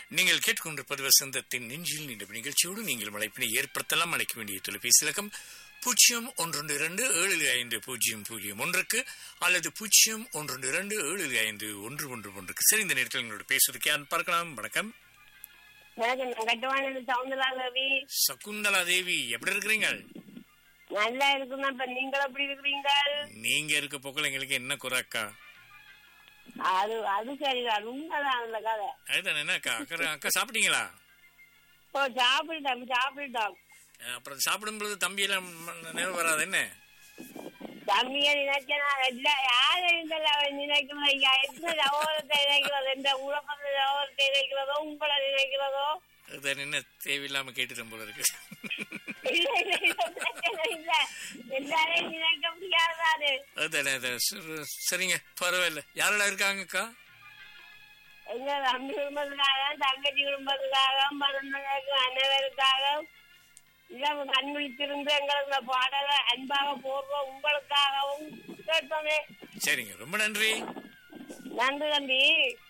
நீங்கள் கேட்டுக்கொண்டிருப்பது வசந்தத்தின் நெஞ்சில் இந்த நிகழ்ச்சியோடு நீங்கள் அழைப்பினை ஏற்படுத்தலாம் அழைக்க வேண்டிய தொலைபேசி இலக்கம் பூஜ்ஜியம் ஒன்று இரண்டு ஏழு ஐந்து பூஜ்ஜியம் பூஜ்ஜியம் ஒன்றுக்கு அல்லது பூஜ்ஜியம் ஒன்று இரண்டு ஏழு ஐந்து ஒன்று ஒன்று ஒன்றுக்கு சரி இந்த நேரத்தில் எங்களோட பேசுவதற்கு யார் பார்க்கலாம் வணக்கம் வணக்கம் நான் கட்டுவானது சவுந்தரா ரவி சகுந்தலா தேவி எப்படி இருக்கிறீங்க நல்லா இருக்குன்னா இப்ப நீங்கள் எப்படி இருக்கிறீங்க நீங்க இருக்க போக்கள் எங்களுக்கு என்ன குறைக்கா அது அது சரிதான் உண்மைதான் அந்த கதை அதுதான் என்ன அக்கா அக்கா அக்கா சாப்பிட்டீங்களா ஓ சாப்பிட்டோம் சாப்பிட்டோம் அஹ் அப்புறம் சாப்பிடும்பொழுது தம்பியெல்லாம் நேரம் வராது என்ன தம்பியை நினைச்சா நான் எல்லா யார் இருந்தாலும் அவன் நினைக்கிறோம் ஐயா எத்தனை சகோதரத்தை நினைக்கிறது எந்த உலகத்தை சகோதரத்தை நினைக்கிறதோ உங்களை நினைக்கிறதோ அதுதான் என்ன தேவையில்லாம கேட்டுட்டேன் போல இருக்கு இல்ல இல்ல இல்ல பிரச்சனை இல்ல எல்லாரையும் நினைக்க முடியாதாரு அதுதானே அதான். சரி- சரிங்க பரவாயில்ல யாரெல்லாம் இருக்காங்கக்கா எங்க தம்பி குடும்பத்துக்காக தங்கச்சி குடும்பத்துக்காக மருந்தனுக்கு அனைவருக்காக இளம் கண் விழித்திருந்து எங்களுக்கு இந்த பாடலை அன்பாக போடுறோம் உங்களுக்காகவும் கேட்போமே சரிங்க ரொம்ப நன்றி நன்றி தம்பி